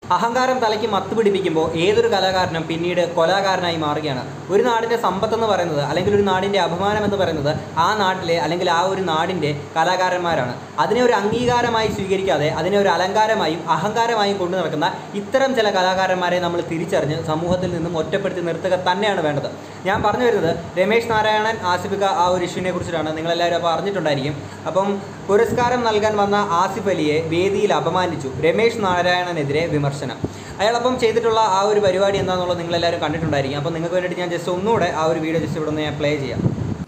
അഹങ്കാരം തലയ്ക്ക് മത്ത് പിടിപ്പിക്കുമ്പോൾ ഏതൊരു കലാകാരനും പിന്നീട് കൊലാകാരനായി മാറുകയാണ് ഒരു നാടിൻ്റെ സമ്പത്തെന്ന് പറയുന്നത് അല്ലെങ്കിൽ ഒരു നാടിൻ്റെ അഭിമാനം എന്ന് പറയുന്നത് ആ നാട്ടിലെ അല്ലെങ്കിൽ ആ ഒരു നാടിൻ്റെ കലാകാരന്മാരാണ് അതിനെ ഒരു അംഗീകാരമായി സ്വീകരിക്കാതെ അതിനെ ഒരു അലങ്കാരമായും അഹങ്കാരമായും കൊണ്ടു നടക്കുന്ന ഇത്തരം ചില കലാകാരന്മാരെ നമ്മൾ തിരിച്ചറിഞ്ഞ് സമൂഹത്തിൽ നിന്നും ഒറ്റപ്പെടുത്തി നിർത്തുക തന്നെയാണ് വേണ്ടത് ഞാൻ പറഞ്ഞു വരുന്നത് രമേശ് നാരായണൻ ആസിഫിക ആ ഒരു ഇഷ്യൂവിനെ കുറിച്ചിട്ടാണ് നിങ്ങളെല്ലാവരും അപ്പോൾ അറിഞ്ഞിട്ടുണ്ടായിരിക്കും അപ്പം പുരസ്കാരം നൽകാൻ വന്ന ആസിഫ് അലിയെ വേദിയിൽ അപമാനിച്ചു രമേശ് നാരായണനെതിരെ വിമർശനം അയാളപ്പം ചെയ്തിട്ടുള്ള ആ ഒരു പരിപാടി എന്താണെന്നുള്ളത് നിങ്ങളെല്ലാവരും കണ്ടിട്ടുണ്ടായിരിക്കും അപ്പം നിങ്ങൾക്ക് വേണ്ടിയിട്ട് ഞാൻ ജസ്റ്റ് ഒന്നുകൂടെ ആ ഒരു വീഡിയോ ജസ്റ്റ് ഇവിടെ നിന്ന് ഞാൻ പ്ലേ ചെയ്യാം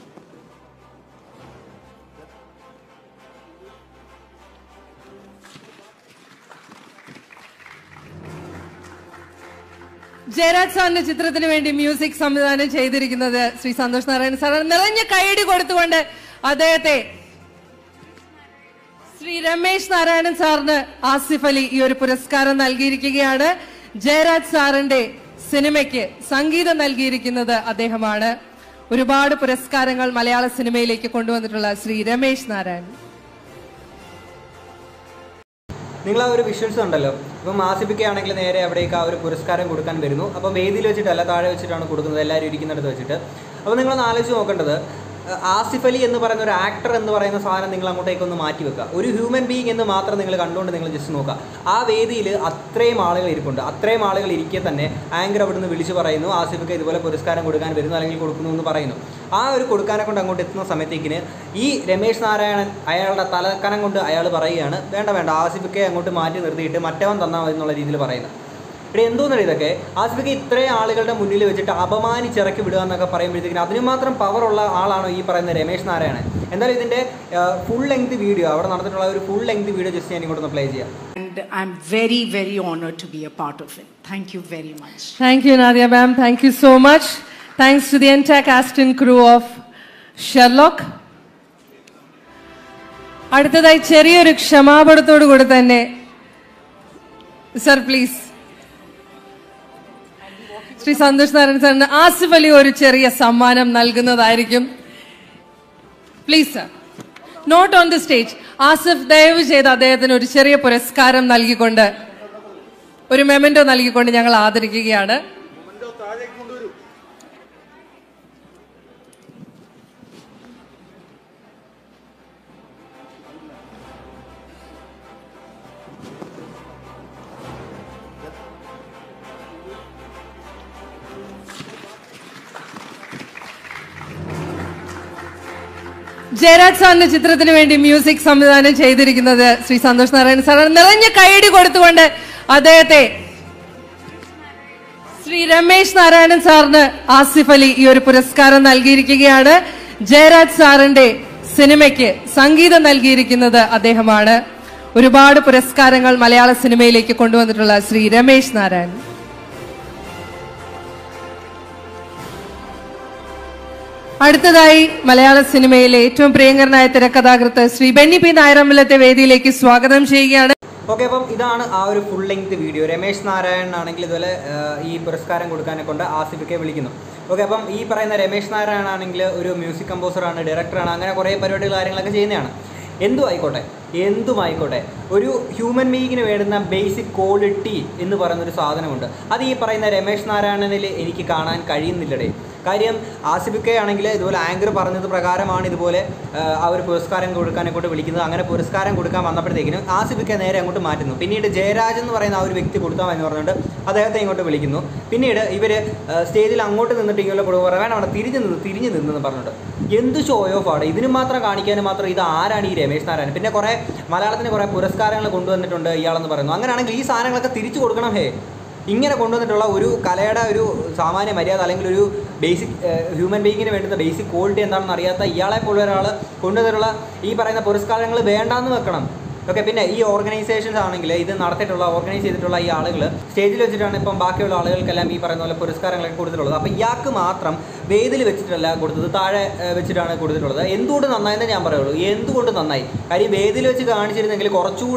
ജയരാജ് സാറിന്റെ ചിത്രത്തിന് വേണ്ടി മ്യൂസിക് സംവിധാനം ചെയ്തിരിക്കുന്നത് ശ്രീ സന്തോഷ് നാരായണൻ സാർ നിറഞ്ഞ കൈയടി കൊടുത്തുകൊണ്ട് അദ്ദേഹത്തെ ശ്രീ രമേശ് നാരായണൻ സാറിന് ആസിഫ് അലി ഈ ഒരു പുരസ്കാരം നൽകിയിരിക്കുകയാണ് ജയരാജ് സാറിന്റെ സിനിമയ്ക്ക് സംഗീതം നൽകിയിരിക്കുന്നത് അദ്ദേഹമാണ് ഒരുപാട് പുരസ്കാരങ്ങൾ മലയാള സിനിമയിലേക്ക് കൊണ്ടുവന്നിട്ടുള്ള ശ്രീ രമേശ് നാരായണൻ നിങ്ങൾ ആ ഒരു വിഷ്വൽസ് ഉണ്ടല്ലോ ഇപ്പം ആസിഫിക്ക ആണെങ്കിൽ നേരെ അവിടേക്ക് ആ ഒരു പുരസ്കാരം കൊടുക്കാൻ വരുന്നു അപ്പം വേദിയിൽ വെച്ചിട്ടല്ല താഴെ വെച്ചിട്ടാണ് കൊടുക്കുന്നത് എല്ലാവരും ഇരിക്കുന്നിടത്ത് വെച്ചിട്ട് അപ്പോൾ നിങ്ങളൊന്ന് ആലോചിച്ച് നോക്കേണ്ടത് അഹ് ആസിഫ് അലി എന്ന് പറയുന്ന ഒരു ആക്ടർ എന്ന് പറയുന്ന സാധനം നിങ്ങൾ അങ്ങോട്ടേക്ക് ഒന്ന് മാറ്റി വെക്കുക ഒരു ഹ്യൂമൻ ബീങ് എന്ന് മാത്രം നിങ്ങൾ കണ്ടുകൊണ്ട് നിങ്ങൾ ജസ്റ്റ് നോക്കുക ആ വേദിയിൽ അത്രയും ആളുകൾ ഇരിപ്പുണ്ട് അത്രയും ആളുകൾ ഇരിക്കെ തന്നെ ആങ്കർ അവിടുന്ന് വിളിച്ച് പറയുന്നു ആസിഫിക്ക് ഇതുപോലെ പുരസ്കാരം കൊടുക്കാൻ വരുന്നു അല്ലെങ്കിൽ കൊടുക്കുന്നു എന്ന് പറയുന്നു ആ ഒരു കൊടുക്കാനെ കൊണ്ട് അങ്ങോട്ട് എത്തുന്ന സമയത്തേക്കിന് ഈ രമേശ് നാരായണൻ അയാളുടെ തലക്കനം കൊണ്ട് അയാൾ പറയുകയാണ് വേണ്ട വേണ്ട ആസിഫിക്കെ അങ്ങോട്ട് മാറ്റി നിർത്തിയിട്ട് മറ്റവൻ തന്നാൽ മതി എന്നുള്ള രീതിയിൽ പറയുന്നത് ഇവിടെ എന്തോന്നറിയ ഇതൊക്കെ ആസിഫിക്ക് ഇത്രയും ആളുകളുടെ മുന്നിൽ വെച്ചിട്ട് അപമാനിച്ചിറക്കി വിടുക എന്നൊക്കെ പറയുമ്പോഴത്തേക്കിന് അതിന് മാത്രം പവറുള്ള ആളാണോ ഈ പറയുന്ന രമേശ് നാരായണൻ എന്തായാലും ഇതിൻ്റെ ഫുൾ ലെങ്ത് വീഡിയോ അവിടെ നടന്നിട്ടുള്ള ഒരു ഫുൾ ലെങ്ത് വീഡിയോ ജസ്റ്റ് ഞാൻ ഇങ്ങോട്ടൊന്ന് പ്ലേ ചെയ്യാം And I'm very, very honored to be a part of it. Thank you very much. Thank you, Nadia ma'am. Thank you so much. Thanks to the entire cast and crew of Sherlock. അടുത്തതായി ചെറിയൊരു ക്ഷമാപണത്തോടു കൂടി തന്നെ sir please Shri Santhosh Narayanan സാറിന് ആസിഫ് അലി ഒരു ചെറിയ സമ്മാനം നൽകുന്നതായിരിക്കും please sir note on the stage Asif ദയവ് ചെയ്ത് അദ്ദേഹത്തിന് ഒരു ചെറിയ പുരസ്കാരം നൽകിക്കൊണ്ട് ഒരു മെമന്റോ നൽകിക്കൊണ്ട് ഞങ്ങൾ ആദരിക്കുകയാണ് ജയരാജ് സാറിന്റെ ചിത്രത്തിന് വേണ്ടി മ്യൂസിക് സംവിധാനം ചെയ്തിരിക്കുന്നത് ശ്രീ സന്തോഷ് നാരായണൻ സാർ നിറഞ്ഞ കൈയടി കൊടുത്തുകൊണ്ട് അദ്ദേഹത്തെ ശ്രീ രമേശ് നാരായണൻ സാറിന് ആസിഫ് അലി ഈ ഒരു പുരസ്കാരം നൽകിയിരിക്കുകയാണ് ജയരാജ് സാറിന്റെ സിനിമയ്ക്ക് സംഗീതം നൽകിയിരിക്കുന്നത് അദ്ദേഹമാണ് ഒരുപാട് പുരസ്കാരങ്ങൾ മലയാള സിനിമയിലേക്ക് കൊണ്ടുവന്നിട്ടുള്ള ശ്രീ രമേശ് നാരായണൻ അടുത്തതായി മലയാള സിനിമയിലെ ഏറ്റവും പ്രിയങ്കരനായ തിരക്കഥാകൃത്ത് ശ്രീ ബെന്നി പി നായരമ്പലത്തെ വേദിയിലേക്ക് സ്വാഗതം ചെയ്യുകയാണ് ഓക്കെ അപ്പം ഇതാണ് ആ ഒരു full length video Ramesh Narayanan ആണെങ്കിൽ ഇതുപോലെ ആ, ഈ പുരസ്കാരം കൊടുക്കാനെ കൊണ്ട് ആസിഫിക്കെ വിളിക്കുന്നു ഓക്കെ അപ്പം ഈ പറയുന്ന രമേശ് നാരായണൻ ആണെങ്കിൽ ഒരു മ്യൂസിക് കമ്പോസറാണ് ഡയറക്ടറാണ് അങ്ങനെ കുറേ പരിപാടികൾ കാര്യങ്ങളൊക്കെ ചെയ്യുന്നതാണ് എന്തും ആയിക്കോട്ടെ എന്തും ആയിക്കോട്ടെ ഒരു ഹ്യൂമൻ ബീയിങ്ങിന് വേണ്ടുന്ന ബേസിക് ക്വാളിറ്റി എന്ന് പറയുന്നൊരു സാധനമുണ്ട് അത് ഈ പറയുന്ന രമേശ് നാരായണനിൽ എനിക്ക് കാണാൻ കഴിയുന്നില്ലടേ കാര്യം ആസിഫിക്കെ ആണെങ്കിൽ ഇതുപോലെ ആങ്കർ പറഞ്ഞത് പ്രകാരമാണ് ഇതുപോലെ ആ, ആ ഒരു പുരസ്കാരം കൊടുക്കാനെ കൊണ്ട് വിളിക്കുന്നത് അങ്ങനെ പുരസ്കാരം കൊടുക്കാൻ വന്നപ്പോഴത്തേക്കിനും ആസിഫിക്കെ നേരെ അങ്ങോട്ട് മാറ്റുന്നു പിന്നീട് ജയരാജ് എന്ന് പറയുന്ന ആ ഒരു വ്യക്തി കൊടുത്താൽ എന്ന് പറഞ്ഞുകൊണ്ട് അദ്ദേഹത്തെ ഇങ്ങോട്ട് വിളിക്കുന്നു പിന്നീട് ഇവർ സ്റ്റേജിൽ അങ്ങോട്ട് നിന്നിട്ട് ഇങ്ങനെ കൊടുക്കുക പറയാം വേണം അവിടെ തിരിഞ്ഞ് നിന്ന് തിരിഞ്ഞ് നിന്നെന്ന് പറഞ്ഞിട്ട് എന്ത് ഷോ ഓഫ് ആണ് ഇതിന് മാത്രം കാണിക്കാനും മാത്രം ഇത് ആരാണ് ഈ രമേശ് നാരായണൻ പിന്നെ കുറേ മലയാളത്തിന് കുറേ പുരസ്കാരങ്ങൾ കൊണ്ടുവന്നിട്ടുണ്ട് ഇയാളെന്ന് പറയുന്നു അങ്ങനെയാണെങ്കിൽ ഈ സാധനങ്ങളൊക്കെ തിരിച്ചു കൊടുക്കണം ഹേ ഇങ്ങനെ കൊണ്ടുവന്നിട്ടുള്ള ഒരു കലയുടെ ഒരു സാമാന്യ മര്യാദ അല്ലെങ്കിൽ ഒരു ബേസിക് ഹ്യൂമൻ ബീയിങ്ങിന് വേണ്ടുന്ന ബേസിക് ക്വാളിറ്റി എന്താണെന്ന് അറിയാത്ത ഇയാളെ പോലെ ഒരാൾ കൊണ്ടുവന്നിട്ടുള്ള ഈ പറയുന്ന പുരസ്കാരങ്ങൾ വേണ്ടാന്ന് വെക്കണം ഓക്കെ പിന്നെ ഈ ഓർഗനൈസേഷൻസ് ആണെങ്കിൽ ഇത് നടത്തിയിട്ടുള്ള ഓർഗനൈസ് ചെയ്തിട്ടുള്ള ഈ ആളുകൾ സ്റ്റേജിൽ വെച്ചിട്ടാണ് ഇപ്പം ബാക്കിയുള്ള ആളുകൾക്കെല്ലാം ഈ പറയുന്ന പോലെ പുരസ്കാരങ്ങളൊക്കെ കൊടുത്തിട്ടുള്ളത് അപ്പോൾ ഇയാൾക്ക് മാത്രം വേദിയിൽ വെച്ചിട്ടല്ല കൊടുത്തത് താഴെ ഏഹ്, വെച്ചിട്ടാണ് കൊടുത്തിട്ടുള്ളത് എന്തുകൊണ്ട് നന്നായെന്ന് ഞാൻ പറയുള്ളൂ എന്തുകൊണ്ട് നന്നായി കാര്യം വേദിയിൽ വെച്ച് കാണിച്ചിരുന്നെങ്കിൽ കുറച്ചുകൂടെ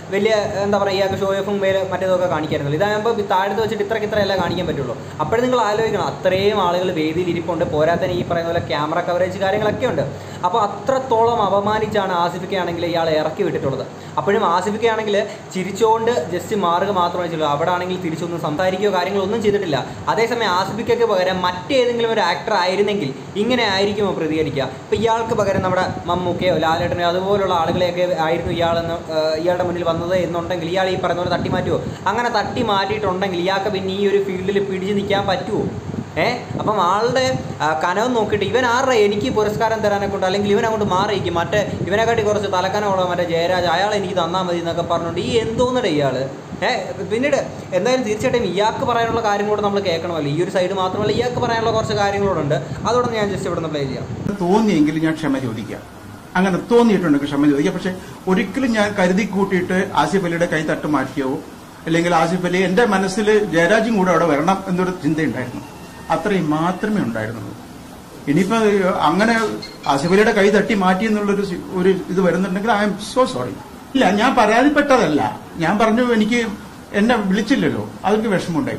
വലിയ എന്താ പറയുക ഇയാൾക്ക് ഷോ ഓഫും വേല മറ്റേതൊക്കെ കാണിക്കായിരുന്നല്ലോ ഇതാകുമ്പോൾ താഴത്ത് വെച്ചിട്ട് ഇത്രയ്ക്ക് ഇത്രയല്ല കാണിക്കാൻ പറ്റുള്ളൂ അപ്പോഴും നിങ്ങൾ ആലോചിക്കണം അത്രയും ആളുകൾ വേദിയിൽ ഇരിപ്പുണ്ട് പോരാത്തന്നെ ഈ പറയുന്ന പോലെ ക്യാമറ കവറേജ് കാര്യങ്ങളൊക്കെ ഉണ്ട് അപ്പോൾ അത്രത്തോളം അപമാനിച്ചാണ് ആസിഫിക്ക ആണെങ്കിൽ ഇയാളെ ഇറക്കി വിട്ടിട്ടുള്ളത് അപ്പോഴും ആസിഫിക്ക ആണെങ്കിൽ ചിരിച്ചുകൊണ്ട് ജസ്റ്റ് മാറുക മാത്രമേ ചെയ്തുള്ളൂ അവിടെ ആണെങ്കിൽ തിരിച്ചൊന്നും സംസാരിക്കുകയോ കാര്യങ്ങളൊന്നും ചെയ്തിട്ടില്ല അതേസമയം ആസിഫിക്കയ്ക്ക് പകരം മറ്റേതെങ്കിലും ഒരു ആക്ടർ ആയിരുന്നെങ്കിൽ ഇങ്ങനെ ആയിരിക്കുമോ പ്രതികരിക്കുക ഇപ്പം ഇയാൾക്ക് പകരം നമ്മുടെ മമ്മൂക്കയോ ലാലേട്ടനെയോ അതുപോലുള്ള ആളുകളെയൊക്കെ ആയിരുന്നു ഇയാളെന്ന് ഏഹ്, ഇയാളുടെ മുന്നിൽ വന്നത് എന്നുണ്ടെങ്കിൽ ഇയാൾ ഈ പറയുന്ന പോലെ തട്ടി മാറ്റുമോ അങ്ങനെ തട്ടി മാറ്റിയിട്ടുണ്ടെങ്കിൽ ഇയാൾക്ക് പിന്നെ ഈ ഒരു ഫീൽഡിൽ പിടിച്ച് നിൽക്കാൻ പറ്റുമോ ഏ അപ്പം ആളുടെ ആ, കനവ് നോക്കിയിട്ട് ഇവൻ ആരുടെ എനിക്ക് പുരസ്കാരം തരാനെ കൊണ്ട് അല്ലെങ്കിൽ ഇവൻ അങ്ങോട്ട് മാറിയിരിക്കും മറ്റേ ഇവനെക്കാട്ടി കുറച്ച് തലക്കനമുള്ള മറ്റേ ജയരാജ് അയാൾ എനിക്ക് തന്നാൽ മതി എന്നൊക്കെ പറഞ്ഞുകൊണ്ട് ഈ എന്തോന്നടേ ഇയാൾ ഏ പിന്നീട് എന്തായാലും തീർച്ചയായിട്ടും ഇയാൾക്ക് പറയാനുള്ള കാര്യം കൂടെ നമ്മൾ കേൾക്കണമല്ലോ ഈ ഒരു സൈഡ് മാത്രമല്ല ഇയാൾക്ക് പറയാനുള്ള കുറച്ച് കാര്യങ്ങളോടുണ്ട് അതോടെ ഞാൻ ജസ്റ്റ് ഇവിടെ നിന്ന് പ്ലേ ചെയ്യാം തോന്നിയെങ്കിൽ ഞാൻ ക്ഷമ ചോദിക്കാം അങ്ങനെ തോന്നിയിട്ടുണ്ടെങ്കിൽ ക്ഷമ ചോദിക്കാം പക്ഷെ ഒരിക്കലും ഞാൻ കരുതി കൂട്ടിയിട്ട് ആസിഫ് അലിയുടെ കൈ തട്ട് മാറ്റിയോ അല്ലെങ്കിൽ ആസിഫ് അലി എന്റെ മനസ്സിൽ ജയരാജും കൂടെ അവിടെ വരണം എന്നൊരു ചിന്തയുണ്ടായിരുന്നു അത്രയും മാത്രമേ ഉണ്ടായിരുന്നുള്ളൂ ഇനിയിപ്പോ അങ്ങനെ ആസിഫ് അലിയുടെ കൈ തട്ടി മാറ്റി എന്നുള്ളൊരു സി- ഒരു ഇത് വരുന്നുണ്ടെങ്കിൽ ഐ എം സോ സോറി ഇല്ല ഞാൻ പരാതിപ്പെട്ടതല്ല ഞാൻ പറഞ്ഞു എനിക്ക് എന്നെ വിളിച്ചില്ലല്ലോ അതെനിക്ക് വിഷമമുണ്ടായി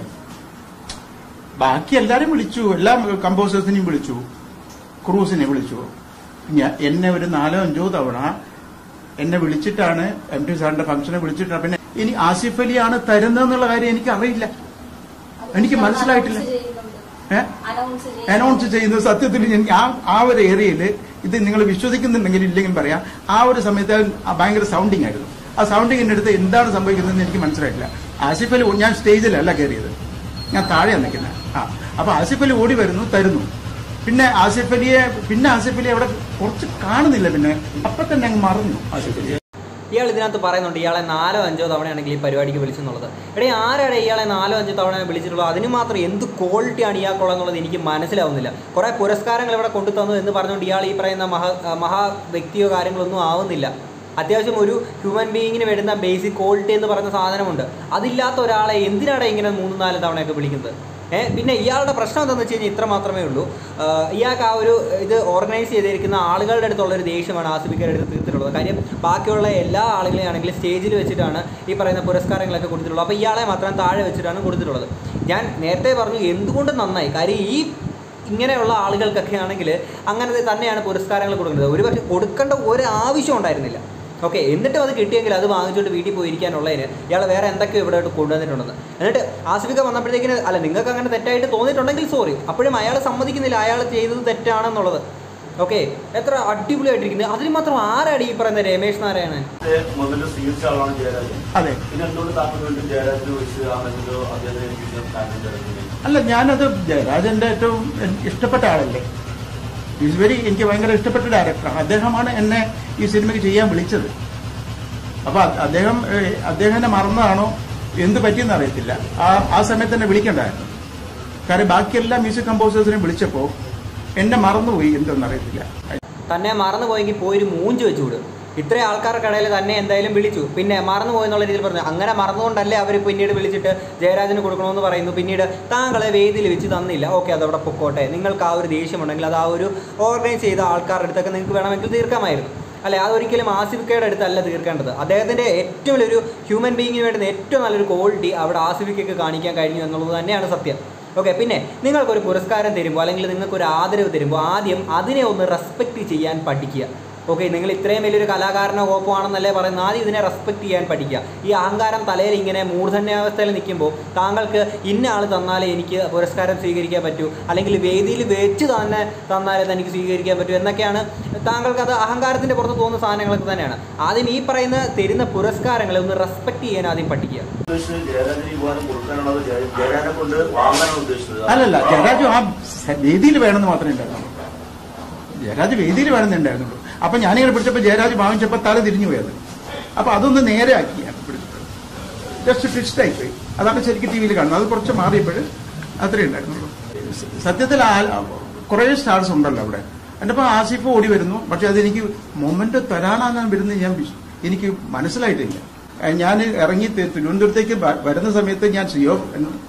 ബാക്കി എല്ലാരും വിളിച്ചു എല്ലാ കമ്പോസേഴ്സിനെയും വിളിച്ചു ക്രൂസിനെ വിളിച്ചു ഞാൻ എന്നെ ഒരു നാലോ അഞ്ചോ തവണ എന്നെ വിളിച്ചിട്ടാണ് എം ടി സാറിന്റെ ഫംഗ്ഷനെ വിളിച്ചിട്ടാണ് പിന്നെ ഇനി ആസിഫ് അലിയാണ് തരുന്നതെന്നുള്ള കാര്യം എനിക്ക് അറിയില്ല എനിക്ക് മനസ്സിലായിട്ടില്ല ഏ അനൗൺസ് ചെയ്യുന്നത് സത്യത്തിൽ ഞാൻ ആ- ആ ഒരു ഏരിയയിൽ ഇത് നിങ്ങൾ വിശ്വസിക്കുന്നുണ്ടെങ്കിൽ ഇല്ലെങ്കിൽ പറയാം ആ ഒരു സമയത്ത് ആ ഭയങ്കര സൗണ്ടിങ് ആയിരുന്നു ആ സൗണ്ടിങ്ങിന്റെ അടുത്ത് എന്താണ് സംഭവിക്കുന്നതെന്ന് എനിക്ക് മനസ്സിലായിട്ടില്ല ആസിഫ് അലി ഞാൻ സ്റ്റേജിലല്ല കയറിയത് ഞാൻ താഴെയാണ് നിൽക്കുന്നത് ആ അപ്പൊ ആസിഫ് അലി ഓടി വരുന്നു തരുന്നു പിന്നെ ആസിഫ് അലിയെ പിന്നെ ആസിഫ് അലി അവിടെ കുറച്ച് കാണുന്നില്ല പിന്നെ അപ്പൊ തന്നെ അങ്ങ് മറന്നു ആസിഫ് അലിയെ ഇയാൾ ഇതിനകത്ത് പറയുന്നുണ്ട് ഇയാളെ നാലോ അഞ്ചോ തവണയാണെങ്കിൽ ഈ പരിപാടിക്ക് വിളിച്ചെന്നുള്ളത് എടേ ആരാടെ ഇയാളെ നാലോ അഞ്ചോ തവണ വിളിച്ചിട്ടുള്ളത് അതിന് മാത്രം എന്ത് ക്വാളിറ്റിയാണ് ഇയാൾക്കുള്ളതെന്നുള്ളത് എനിക്ക് മനസ്സിലാവുന്നില്ല കുറേ പുരസ്കാരങ്ങൾ ഇവിടെ കൊണ്ടു തന്നു എന്ന് പറഞ്ഞുകൊണ്ട് ഇയാൾ ഈ പറയുന്ന മഹാ മഹാ വ്യക്തിയോ കാര്യങ്ങളൊന്നും ആവുന്നില്ല അത്യാവശ്യം ഒരു ഹ്യൂമൻ ബീയിങ്ങിന് വേണ്ടുന്ന ബേസിക് ക്വാളിറ്റി എന്ന് പറയുന്ന സാധനമുണ്ട് അതില്ലാത്ത ഒരാളെ എന്തിനാണ് ഇങ്ങനെ മൂന്ന് നാല് തവണയൊക്കെ വിളിക്കുന്നത് ഏ പിന്നെ ഇയാളുടെ പ്രശ്നം എന്താണെന്ന് വെച്ച് കഴിഞ്ഞാൽ ഇത്ര മാത്രമേ ഉള്ളൂ ആഹ് ഇയാൾക്ക് ആ ഒരു ഇത് ഓർഗനൈസ് ചെയ്തിരിക്കുന്ന ആളുകളുടെ അടുത്തുള്ള ഒരു ദേഷ്യമാണ് ആസിഫിക്കയുടെ അടുത്ത് തീർത്തിട്ടുള്ളത് കാര്യം ബാക്കിയുള്ള എല്ലാ ആളുകളെയും ആണെങ്കിൽ സ്റ്റേജിൽ വെച്ചിട്ടാണ് ഈ പറയുന്ന പുരസ്കാരങ്ങളൊക്കെ കൊടുത്തിട്ടുള്ളത് അപ്പോൾ ഇയാളെ മാത്രം താഴെ വെച്ചിട്ടാണ് കൊടുത്തിട്ടുള്ളത് ഞാൻ നേരത്തെ പറഞ്ഞു എന്തുകൊണ്ട് നന്നായി കാര്യം ഈ ഇങ്ങനെയുള്ള ആളുകൾക്കൊക്കെ ആണെങ്കിൽ അങ്ങനെ തന്നെയാണ് പുരസ്കാരങ്ങൾ കൊടുക്കുന്നത് ഒരു പക്ഷേ കൊടുക്കേണ്ട ഒരു ആവശ്യം ഉണ്ടായിരുന്നില്ല ഓക്കെ എന്നിട്ടും അത് കിട്ടിയെങ്കിൽ അത് വാങ്ങിച്ചുകൊണ്ട് വീട്ടിൽ പോയി ഇരിക്കാനുള്ളതിന് ഇയാൾ വേറെ എന്തൊക്കെയോ ഇവിടെ ആയിട്ട് കൊണ്ടുവന്നിട്ടുണ്ടെന്ന് എന്നിട്ട് ആസിഫിക്ക വന്നപ്പോഴത്തേക്കിന് അല്ല നിങ്ങൾക്ക് അങ്ങനെ തെറ്റായിട്ട് തോന്നിയിട്ടുണ്ടെങ്കിൽ സോറി അപ്പോഴും അയാൾ സമ്മതിക്കുന്നില്ല അയാൾ ചെയ്തത് തെറ്റാണെന്നുള്ളത് ഓക്കെ എത്ര അടിപൊളിയായിട്ടിരിക്കുന്നത് അതിന് മാത്രം ആരാണ് ഈ പറയുന്ന രമേശ് നാരായണൻ മുതൽ സ്വീകരിച്ച ആളാണ് ജയരാജൻ അതെ പിന്നെ എന്തുകൊണ്ട് താങ്കൾ വീണ്ടും ജയരാജനെ വിളിച്ച് ആ മെസ്സിലോ അദ്ദേഹത്തിന് എനിക്ക് താങ്കൾ ജയരാജനെ അല്ല ഞാനത് ജയരാജന്റെ ഏറ്റവും എനിക്ക് ഇഷ്ടപ്പെട്ട ആളല്ലേ ഈസ് വെരി എനിക്ക് ഭയങ്കര ഇഷ്ടപ്പെട്ട ഡയറക്ടറാണ് അദ്ദേഹമാണ് എന്നെ ഈ സിനിമയ്ക്ക് ചെയ്യാൻ വിളിച്ചത് അപ്പൊ അത് അദ്ദേഹം ഏഹ്, അദ്ദേഹത്തിനെ മറന്നതാണോ എന്ത് പറ്റിയെന്ന് അറിയത്തില്ല ആ ആ സമയത്ത് എന്നെ വിളിക്കണ്ടായിരുന്നു കാര്യം ബാക്കി എല്ലാ മ്യൂസിക് കമ്പോസേഴ്സിനെയും വിളിച്ചപ്പോ എന്നെ മറന്നുപോയി എന്തെന്നറിയത്തില്ല തന്നെ മറന്നു പോയെങ്കിൽ പോയി ഒരു മൂഞ്ച് വെച്ച് വിടും ഇത്രയും ആൾക്കാർക്കിടയിൽ തന്നെ എന്തായാലും വിളിച്ചു പിന്നെ മറന്നു പോയെന്നുള്ള രീതിയിൽ പറഞ്ഞു അങ്ങനെ മറന്നുകൊണ്ടല്ലേ അവർ പിന്നീട് വിളിച്ചിട്ട് ജയരാജന് കൊടുക്കണമെന്ന് പറയുന്നു പിന്നീട് താങ്കളെ വേദിയിൽ വെച്ച് തന്നില്ല ഓക്കെ അതവിടെ പൊക്കോട്ടെ നിങ്ങൾക്ക് ആ ഒരു ദേഷ്യമുണ്ടെങ്കിൽ അത് ആ ഒരു ഓർഗനൈസ് ചെയ്ത ആൾക്കാരുടെ അടുത്തൊക്കെ നിങ്ങൾക്ക് വേണമെങ്കിൽ തീർക്കാമായിരുന്നു അല്ലെ അതൊരിക്കലും ആസിഫിക്കയുടെ അടുത്തല്ല തീർക്കേണ്ടത് അദ്ദേഹത്തിൻ്റെ ഏറ്റവും വലിയൊരു ഹ്യൂമൻ ബീയിങ്ങിന് വേണ്ടുന്ന ഏറ്റവും നല്ലൊരു ക്വാളിറ്റി അവിടെ ആസിഫിക്കയ്ക്ക് കാണിക്കാൻ കഴിഞ്ഞു എന്നുള്ളത് തന്നെയാണ് സത്യം ഓക്കെ പിന്നെ നിങ്ങൾക്കൊരു പുരസ്കാരം തരുമ്പോൾ അല്ലെങ്കിൽ നിങ്ങൾക്കൊരു ആദരവ് തരുമ്പോൾ ആദ്യം അതിനെ ഒന്ന് റെസ്പെക്റ്റ് ചെയ്യാൻ പഠിക്കുക ഓക്കെ നിങ്ങൾ ഇത്രയും വലിയൊരു കലാകാരനോ കോപ്പോ ആണെന്നല്ലേ പറയുന്നത് ആദ്യം ഇതിനെ റെസ്പെക്ട് ചെയ്യാൻ പഠിക്കുക ഈ അഹങ്കാരം തലയിൽ ഇങ്ങനെ മൂർധന്യാവസ്ഥയിൽ നിൽക്കുമ്പോൾ താങ്കൾക്ക് ഇന്ന ആൾ തന്നാലേ എനിക്ക് പുരസ്കാരം സ്വീകരിക്കാൻ പറ്റൂ അല്ലെങ്കിൽ വേദിയിൽ വെച്ച് തന്നെ തന്നാലേ തനിക്ക് സ്വീകരിക്കാൻ പറ്റൂ എന്നൊക്കെയാണ് താങ്കൾക്ക് അത് അഹങ്കാരത്തിൻ്റെ പുറത്ത് തോന്നുന്ന സാധനങ്ങളൊക്കെ തന്നെയാണ് ആദ്യം ഈ പറയുന്ന തരുന്ന പുരസ്കാരങ്ങളെ ഒന്ന് റെസ്പെക്ട് ചെയ്യാൻ ആദ്യം പഠിക്കുക ഉദ്ദേശിച്ചത് ജയരാജന് ഈ വാരം കൊടുക്കാനുള്ളത് ജയ- ജയരാജനെ കൊണ്ട് വാങ്ങാനാണ് ഉദ്ദേശിച്ചത് അല്ലല്ല ജയരാജു ആ വേദിയിൽ വേണമെന്ന് മാത്രമേ ഉണ്ടായിരുന്നുള്ളൂ ജയരാജ് വേദിയിൽ വേണമെന്നുണ്ടായിരുന്നുള്ളൂ അപ്പൊ ഞാനിങ്ങനെ പിടിച്ചപ്പോ ജയരാജ് വാങ്ങിച്ചപ്പോ തല തിരിഞ്ഞു പോയത് അപ്പൊ അതൊന്ന് നേരെ ആക്കിയാണ് പിടിച്ചത് ജസ്റ്റ് ട്വിസ്റ്റ് ആയിപ്പോയി അതാണ് ശരിക്കും ടി വിയിൽ കാണുന്നത് അത് കുറച്ച് മാറിയപ്പോൾ അത്രേ ഉണ്ടായിരുന്നുള്ളൂ സ- സത്യത്തിൽ ആ- കുറേ സ്റ്റാർസ് ഉണ്ടല്ലോ അവിടെ എൻ്റെ ഇപ്പം ആസിഫ് ഓടി വരുന്നു പക്ഷെ അതെനിക്ക് മൊമെന്റ് തരാനാണ് വരുന്നത് ഞാൻ വിശ്വ- എനിക്ക് മനസ്സിലായിട്ടില്ല ഏ, ഞാൻ ഇറങ്ങി തി- തിരുവനന്തപുരത്തേക്ക് വ- വരുന്ന സമയത്ത് ഞാൻ സിയോ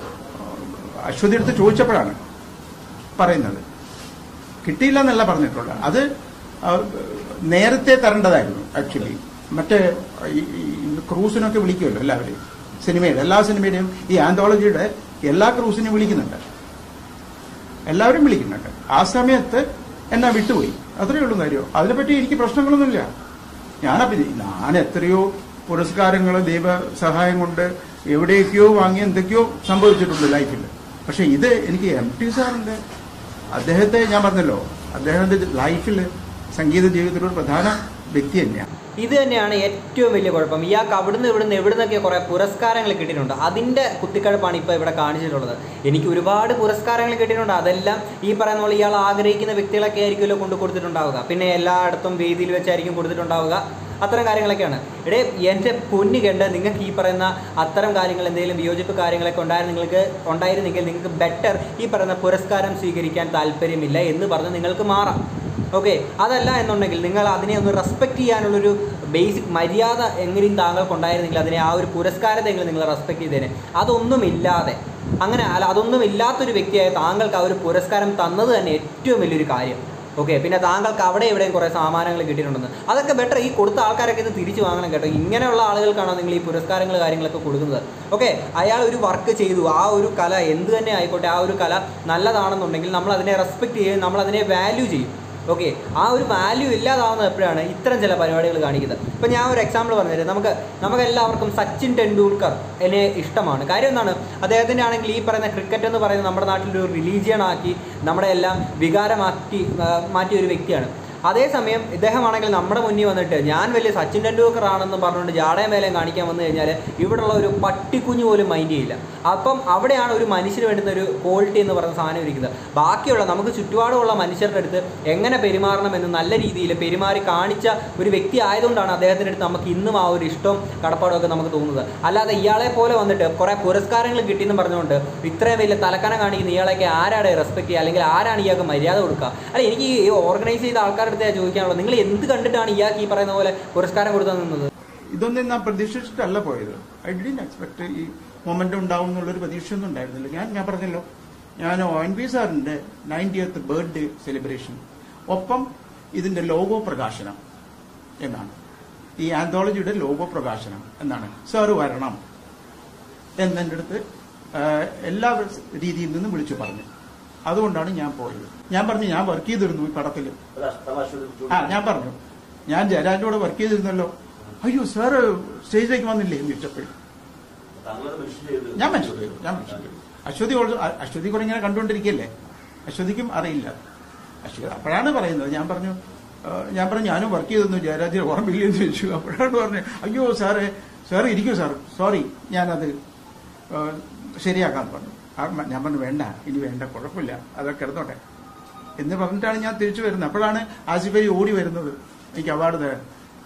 അശ്വതി അടുത്ത് ചോദിച്ചപ്പോഴാണ് പറയുന്നത് കിട്ടിയില്ല എന്നല്ല പറഞ്ഞിട്ടുള്ളത് അത് ആ, നേരത്തെ തരേണ്ടതായിരുന്നു ആക്ച്വലി മറ്റേ ഈ- ഈ ക്രൂസിനൊക്കെ വിളിക്കുമല്ലോ എല്ലാവരെയും സിനിമയുടെ എല്ലാ സിനിമയുടെയും ഈ ആന്തോളജിയുടെ എല്ലാ ക്രൂസിനും വിളിക്കുന്നുണ്ട് എല്ലാവരും വിളിക്കുന്നുണ്ട് ആ സമയത്ത് എന്നെ വിട്ടുപോയി അത്രയേ ഉള്ളൂ കാര്യം അതിനെപ്പറ്റി എനിക്ക് പ്രശ്നങ്ങളൊന്നുമില്ല ഞാനപ്പ ഞാൻ എത്രയോ പുരസ്കാരങ്ങൾ ദൈവ സഹായം കൊണ്ട് എവിടെയൊക്കെയോ വാങ്ങി എന്തൊക്കെയോ സംഭവിച്ചിട്ടുണ്ട് ലൈഫിൽ പക്ഷെ ഇത് എനിക്ക് എം ടി സാറിന്റെ അദ്ദേഹത്തെ ഞാൻ പറഞ്ഞല്ലോ അദ്ദേഹത്തിന്റെ ലൈഫിൽ സംഗീത ജീവിതത്തിലൊരു പ്രധാന വ്യക്തി തന്നെയാണ് ഇത് തന്നെയാണ് ഏറ്റവും വലിയ കുഴപ്പം ഇയാൾക്ക് അവിടുന്ന് ഇവിടുന്ന് എവിടുന്നൊക്കെ കുറേ പുരസ്കാരങ്ങൾ കിട്ടിയിട്ടുണ്ട് അതിൻ്റെ കുത്തിക്കഴപ്പാണ് ഇപ്പോൾ ഇവിടെ കാണിച്ചിട്ടുള്ളത് എനിക്ക് ഒരുപാട് പുരസ്കാരങ്ങൾ കിട്ടിയിട്ടുണ്ട് അതെല്ലാം ഈ പറയുന്ന പോലെ ഇയാൾ ആഗ്രഹിക്കുന്ന വ്യക്തികളൊക്കെ ആയിരിക്കുമല്ലോ കൊണ്ട് കൊടുത്തിട്ടുണ്ടാവുക പിന്നെ എല്ലായിടത്തും വേദിയിൽ വെച്ചായിരിക്കും കൊടുത്തിട്ടുണ്ടാവുക അത്തരം കാര്യങ്ങളൊക്കെയാണ് ഇടേ എൻ്റെ പൊന്നു കണ്ട് നിങ്ങൾക്ക് ഈ പറയുന്ന അത്തരം കാര്യങ്ങൾ എന്തെങ്കിലും വിയോജിപ്പ് കാര്യങ്ങളൊക്കെ ഉണ്ടായിരുന്നു നിങ്ങൾക്ക് ഉണ്ടായിരുന്നെങ്കിൽ നിങ്ങൾക്ക് ബെറ്റർ ഈ പറയുന്ന പുരസ്കാരം സ്വീകരിക്കാൻ താല്പര്യമില്ല എന്ന് പറഞ്ഞ് നിങ്ങൾക്ക് മാറാം ഓക്കെ അതല്ല എന്നുണ്ടെങ്കിൽ നിങ്ങൾ അതിനെ ഒന്ന് റെസ്പെക്ട് ചെയ്യാനുള്ളൊരു ബേസിക് മര്യാദ എങ്ങനെയും താങ്കൾക്കുണ്ടായിരുന്നെങ്കിൽ അതിനെ ആ ഒരു പുരസ്കാരത്തെങ്കിലും നിങ്ങൾ റെസ്പെക്ട് ചെയ്തേനെ അതൊന്നുമില്ലാതെ അങ്ങനെ അല്ല അതൊന്നും ഇല്ലാത്തൊരു വ്യക്തിയായ താങ്കൾക്ക് ആ ഒരു പുരസ്കാരം തന്നത് തന്നെ ഏറ്റവും വലിയൊരു കാര്യം ഓക്കെ പിന്നെ താങ്കൾക്ക് അവിടെ ഇവിടെയും കുറേ സാമാനങ്ങൾ കിട്ടിയിട്ടുണ്ടെന്ന് അതൊക്കെ ബെറ്റർ ഈ കൊടുത്ത ആൾക്കാരൊക്കെ ഇത് തിരിച്ചു വാങ്ങണം കേട്ടോ ഇങ്ങനെയുള്ള ആളുകൾക്കാണോ നിങ്ങൾ ഈ പുരസ്കാരങ്ങൾ കാര്യങ്ങളൊക്കെ കൊടുക്കുന്നത് ഓക്കെ അയാൾ ഒരു വർക്ക് ചെയ്തു ആ ഒരു കല എന്ത് തന്നെ ആയിക്കോട്ടെ ആ ഒരു കല നല്ലതാണെന്നുണ്ടെങ്കിൽ നമ്മൾ അതിനെ റെസ്പെക്ട് ചെയ്യും നമ്മൾ അതിനെ വാല്യൂ ചെയ്യും ഓക്കെ ആ ഒരു വാല്യൂ ഇല്ലാതാവുന്നത് എപ്പോഴാണ് ഇത്തരം ചില പരിപാടികൾ കാണിക്കുന്നത് ഇപ്പം ഞാൻ ഒരു എക്സാമ്പിൾ പറഞ്ഞുതരാം നമുക്ക് നമുക്ക് എല്ലാവർക്കും സച്ചിൻ ടെണ്ടുൽക്കർ എന്നെ ഇഷ്ടമാണ് കാര്യം എന്താണ് അദ്ദേഹത്തിൻ്റെ ആണെങ്കിൽ ഈ പറയുന്ന ക്രിക്കറ്റ് എന്ന് പറയുന്നത് നമ്മുടെ നാട്ടിൽ ഒരു റിലീജിയൻ ആക്കി നമ്മുടെ എല്ലാം വികാരമാക്കി ആ, മാറ്റിയ ഒരു വ്യക്തിയാണ് അതേസമയം ഇദ്ദേഹമാണെങ്കിൽ നമ്മുടെ മുന്നിൽ വന്നിട്ട് ഞാൻ വലിയ സച്ചിൻ ടെണ്ടുൽക്കർ ആണെന്ന് പറഞ്ഞുകൊണ്ട് ജാടയും വേലയും കാണിക്കാൻ വന്നു കഴിഞ്ഞാൽ ഇവിടെയുള്ള ഒരു പട്ടിക്കുഞ്ഞു പോലും മൈൻഡ് ചെയ്യില്ല അപ്പം അവിടെയാണ് ഒരു മനുഷ്യന് വേണ്ടുന്ന ഒരു ക്വാളിറ്റി എന്ന് പറയുന്ന സാധനം ഇരിക്കുന്നത് ബാക്കിയുള്ള നമുക്ക് ചുറ്റുപാടുമുള്ള മനുഷ്യരുടെ അടുത്ത് എങ്ങനെ പെരുമാറണമെന്ന് നല്ല രീതിയിൽ പെരുമാറി കാണിച്ച ഒരു വ്യക്തി ആയതുകൊണ്ടാണ് അദ്ദേഹത്തിൻ്റെ അടുത്ത് നമുക്ക് ഇന്നും ആ ഒരു ഇഷ്ടവും കടപ്പാടും ഒക്കെ നമുക്ക് തോന്നുന്നത് അല്ലാതെ ഇയാളെ പോലെ വന്നിട്ട് കുറേ പുരസ്കാരങ്ങൾ കിട്ടിയെന്ന് പറഞ്ഞുകൊണ്ട് ഇത്രയും വലിയ തലക്കനം കാണിക്കുന്ന ഇയാളൊക്കെ ആരാടെ റെസ്പെക്ട് ചെയ്യുക അല്ലെങ്കിൽ ആരാണ് ഇയാൾക്ക് മര്യാദ കൊടുക്കുക അല്ല എനിക്ക് ഈ ഓർഗനൈസ് ചെയ്ത ആൾക്കാരുടെ അടുത്ത് ഞാൻ ചോദിക്കാനുള്ളത് നിങ്ങൾ എന്ത് കണ്ടിട്ടാണ് ഇയാൾക്ക് ഈ പറയുന്ന പോലെ പുരസ്കാരം കൊടുത്തു നിന്നത് ഇതൊന്നും ഞാൻ പ്രതീക്ഷിച്ചിട്ടല്ല പോയത് ഐ ഡിൻ എക്സ്പെക്ട് ഈ മൊമെന്റ് ഉണ്ടാവും എന്നുള്ളൊരു പ്രതീക്ഷയൊന്നും ഉണ്ടായിരുന്നില്ല ഞാൻ ഞാൻ പറഞ്ഞല്ലോ ഞാൻ ഒ എൻ പി സാറിന്റെ നയൻറ്റിയത്ത് ബർത്ത്ഡേ സെലിബ്രേഷൻ ഒപ്പം ഇതിന്റെ ലോഗോ പ്രകാശനം എന്നാണ് ഈ ആന്തോളജിയുടെ ലോഗോ പ്രകാശനം എന്നാണ് സാറ് വരണം എന്നെൻ്റെ അടുത്ത് ആ, എല്ലാ രീതിയിൽ നിന്നും വിളിച്ചു പറഞ്ഞു അതുകൊണ്ടാണ് ഞാൻ പോയത് ഞാൻ പറഞ്ഞു ഞാൻ വർക്ക് ചെയ്തിരുന്നു ഈ പടത്തിൽ തമാശ ആ ഞാൻ പറഞ്ഞു ഞാൻ ജയരാജോട് വർക്ക് ചെയ്തിരുന്നല്ലോ അയ്യോ സാറ് സ്റ്റേജിലേക്ക് വന്നില്ലേ എന്ന് ചോദിച്ചപ്പോഴും താങ്കളത് മെൻഷൻ ചെയ്ത് ഞാൻ മനസ്സിൽ ചെയ്തു ഞാൻ മനസ്സിൽ ചെയ്തു അശ്വതി ഓൾസോ- അ- അശ്വതി കൂടെ ഇങ്ങനെ കണ്ടുകൊണ്ടിരിക്കല്ലേ അശ്വതിക്കും അറിയില്ല അശ്വതി അപ്പോഴാണ് പറയുന്നത് ഞാൻ പറഞ്ഞു ആ, ഞാൻ പറഞ്ഞു ഞാനും വർക്ക് ചെയ്തിരുന്നു ജയരാജ് ഓർമ്മയില്ല എന്ന് ചോദിച്ചു അപ്പോഴാണ് പറഞ്ഞു അയ്യോ സാറേ സാറ് ഇരിക്കൂ സാർ സോറി ഞാനത് ആ, ശരിയാക്കാൻ പറഞ്ഞു ആ, മ- ഞാൻ പറഞ്ഞു വേണ്ട ഇനി വേണ്ട കുഴപ്പമില്ല അതൊക്കെ കിടന്നോട്ടെ എന്ന് പറഞ്ഞിട്ടാണ് ഞാൻ തിരിച്ചു വരുന്നത് അപ്പോഴാണ് ആസിഫ് അലി ഓടി വരുന്നത് എനിക്ക് അവാർഡ് തരാൻ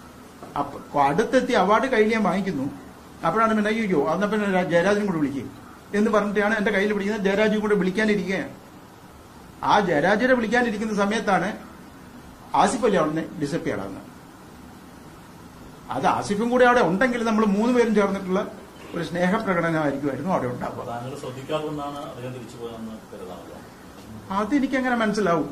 അപ്പൊ അടുത്തെത്തി അവാർഡ് കയ്യിൽ ഞാൻ വാങ്ങിക്കുന്നു അപ്പോഴാണ് പിന്നെ അയ്യോ അന്ന് പിന്നെ രാ- ജയരാജനും കൂടെ വിളിക്കും എന്ന് പറഞ്ഞിട്ടാണ് എന്റെ കയ്യിൽ പിടിക്കുന്നത് ജയരാജും കൂടെ വിളിക്കാനിരിക്കുകയാണ് ആ ജയരാജിനെ വിളിക്കാനിരിക്കുന്ന സമയത്താണ് ആസിഫ് അലി അവിടെ ഡിസപ്പിയർ ആകുന്നത് അത് ആസിഫും കൂടെ അവിടെ ഉണ്ടെങ്കിൽ നമ്മൾ മൂന്ന് പേരും ചേർന്നിട്ടുള്ള ഒരു സ്നേഹപ്രകടനമായിരിക്കുമായിരുന്നു അവിടെ ഉണ്ടാവുക താങ്കൾ ശ്രദ്ധിക്കാതുകൊണ്ടാണ് അദ്ദേഹം തിരിച്ചു പോയതെന്ന് കരുതാണല്ലോ അതെനിക്ക് എങ്ങനെ മനസ്സിലാവും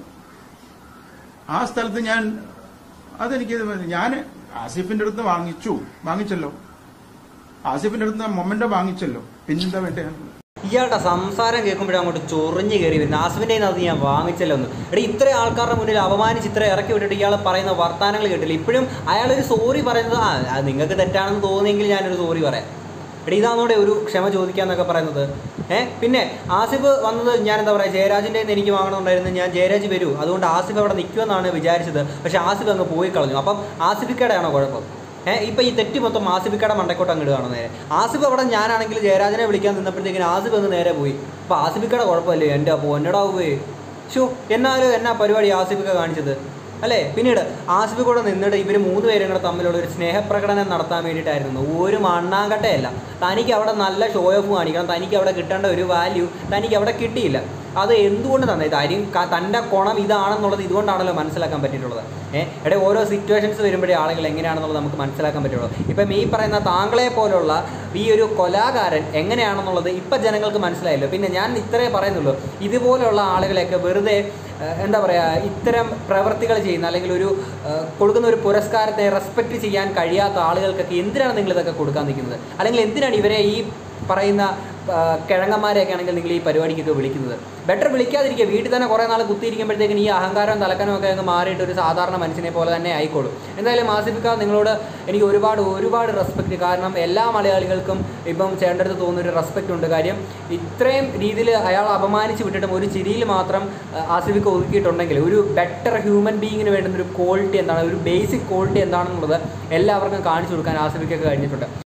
ആ സ്ഥലത്ത് ഞാൻ അതെനിക്ക് ഞാൻ ആസിഫിന്റെ അടുത്ത് വാങ്ങിച്ചു വാങ്ങിച്ചല്ലോ ആസിഫിന്റെ അടുത്ത് മൊമെന്റ് വാങ്ങിച്ചല്ലോ പിന്നെന്താ വേണ്ടേ ഇയാളുടെ സംസാരം കേൾക്കുമ്പോഴേ അങ്ങോട്ട് ചൊറിഞ്ഞ് കയറി വരുന്നത് ആസിഫിൻ്റെ അത് ഞാൻ വാങ്ങിച്ചല്ലോ ഒന്ന് എടീ ഇത്രയും ആൾക്കാരുടെ മുന്നിൽ അപമാനിച്ച് ഇത്ര ഇറക്കി വിട്ടിട്ട് ഇയാൾ പറയുന്ന വർത്തമാനങ്ങൾ കേട്ടില്ല ഇപ്പോഴും അയാളൊരു സോറി പറയുന്നത് ആ അത് നിങ്ങൾക്ക് തെറ്റാണെന്ന് തോന്നിയെങ്കിൽ ഞാനൊരു സോറി പറയാം എടീ ഇതാണോടെ ഒരു ക്ഷമ ചോദിക്കാന്നൊക്കെ പറയുന്നത് ഏഹ് പിന്നെ ആസിഫ് വന്നത് ഞാൻ എന്താ പറയുക ജയരാജിൻ്റെ കയ്യിൽ നിന്ന് എനിക്ക് വാങ്ങണമെന്നുണ്ടായിരുന്നു ഞാൻ ജയരാജ് വരൂ അതുകൊണ്ട് ആസിഫ് അവിടെ നിൽക്കുമെന്നാണ് വിചാരിച്ചത് പക്ഷേ ആസിഫ് അങ്ങ് പോയി കളഞ്ഞു അപ്പം ആസിഫിക്കടെയാണോ കുഴപ്പം ഏഹ് ഇപ്പം ഈ തെറ്റ് മൊത്തം ആസിഫിക്കയുടെ മണ്ടക്കോട്ട് അങ്ങ് ഇടുകയാണ് നേരെ ആസിഫ് അവിടെ ഞാനാണെങ്കിൽ ജയരാജനെ വിളിക്കാൻ നിന്നപ്പോഴത്തേക്കിന് ആസിഫ് അങ്ങ് നേരെ പോയി അപ്പോൾ ആസിഫിക്കയുടെ കുഴപ്പമല്ലേ എൻ്റെ അപ്പോൾ എന്നടാ പോയി ഷോ എന്നാലും എന്നാ പരിപാടി ആസിഫിക്ക കാണിച്ചത് അല്ലേ പിന്നീട് ആസിഫ് കൂടെ നിന്നിട്ട് ഇവർ മൂന്ന് പേരും കൂടെ തമ്മിലുള്ള ഒരു സ്നേഹപ്രകടനം നടത്താൻ വേണ്ടിയിട്ടായിരുന്നു ഒരു മണ്ണാങ്കട്ടയല്ല തനിക്ക് അവിടെ നല്ല ഷോ ഓഫ് കാണിക്കണം തനിക്ക് അവിടെ കിട്ടേണ്ട ഒരു വാല്യൂ തനിക്ക് അവിടെ കിട്ടിയില്ല അത് എന്തുകൊണ്ട് തന്നെ കാര്യം ക- തൻ്റെ കുണം ഇതാണെന്നുള്ളത് ഇതുകൊണ്ടാണല്ലോ മനസ്സിലാക്കാൻ പറ്റിയിട്ടുള്ളത് ഏഹ് എടെ ഓരോ സിറ്റുവേഷൻസ് വരുമ്പോഴേ ആളുകൾ എങ്ങനെയാണെന്നുള്ളത് നമുക്ക് മനസ്സിലാക്കാൻ പറ്റുള്ളൂ ഇപ്പം ഈ പറയുന്ന താങ്കളെ പോലുള്ള ഈ ഒരു കൊലാകാരൻ എങ്ങനെയാണെന്നുള്ളത് ഇപ്പം ജനങ്ങൾക്ക് മനസ്സിലായല്ലോ പിന്നെ ഞാൻ ഇത്രേ പറയുന്നുള്ളൂ ഇതുപോലെയുള്ള ആളുകളെയൊക്കെ വെറുതെ ഏഹ്, എന്താ പറയുക ഇത്തരം പ്രവർത്തികൾ ചെയ്യുന്ന അല്ലെങ്കിൽ ഒരു ഏഹ്, കൊടുക്കുന്ന ഒരു പുരസ്കാരത്തെ റെസ്പെക്റ്റ് ചെയ്യാൻ കഴിയാത്ത ആളുകൾക്കൊക്കെ എന്തിനാണ് നിങ്ങൾ ഇതൊക്കെ കൊടുക്കാൻ നിൽക്കുന്നത് അല്ലെങ്കിൽ എന്തിനാണ് ഇവരെ ഈ പറയുന്ന ആ, കിഴങ്ങന്മാരെയൊക്കെ ആണെങ്കിൽ നിങ്ങൾ ഈ പരിപാടിക്കൊക്കെ വിളിക്കുന്നത് ബെറ്റർ വിളിക്കാതിരിക്കുക വീട്ടിൽ തന്നെ കുറേ നാൾ കുത്തിയിരിക്കുമ്പോഴത്തേക്കിന് ഈ അഹങ്കാരവും തലക്കനും ഒക്കെ അങ്ങ് മാറിയിട്ട് ഒരു സാധാരണ മനുഷ്യനെ പോലെ തന്നെ ആയിക്കോളും എന്തായാലും ആസിഫിക്ക നിങ്ങളോട് എനിക്ക് ഒരുപാട് ഒരുപാട് റെസ്പെക്റ്റ് കാരണം എല്ലാ മലയാളികൾക്കും ഇപ്പം ചേട്ടൻ്റെ അടുത്ത് തോന്നുന്ന ഒരു റെസ്പെക്റ്റ് ഉണ്ട് കാര്യം ഇത്രയും രീതിയിൽ അയാൾ അപമാനിച്ച് വിട്ടിട്ടും ഒരു ചിരിയിൽ മാത്രം ആ, ആസിഫിക്ക ഒതുക്കിയിട്ടുണ്ടെങ്കിൽ ഒരു ബെറ്റർ ഹ്യൂമൻ ബീയിങ്ങിന് വേണ്ടുന്ന ഒരു ക്വാളിറ്റി എന്താണ് ഒരു ബേസിക് ക്വാളിറ്റി എന്താണെന്നുള്ളത് എല്ലാവർക്കും കാണിച്ചു കൊടുക്കാൻ ആസിഫിക്കൊക്കെ കഴിഞ്ഞിട്ടുണ്ട്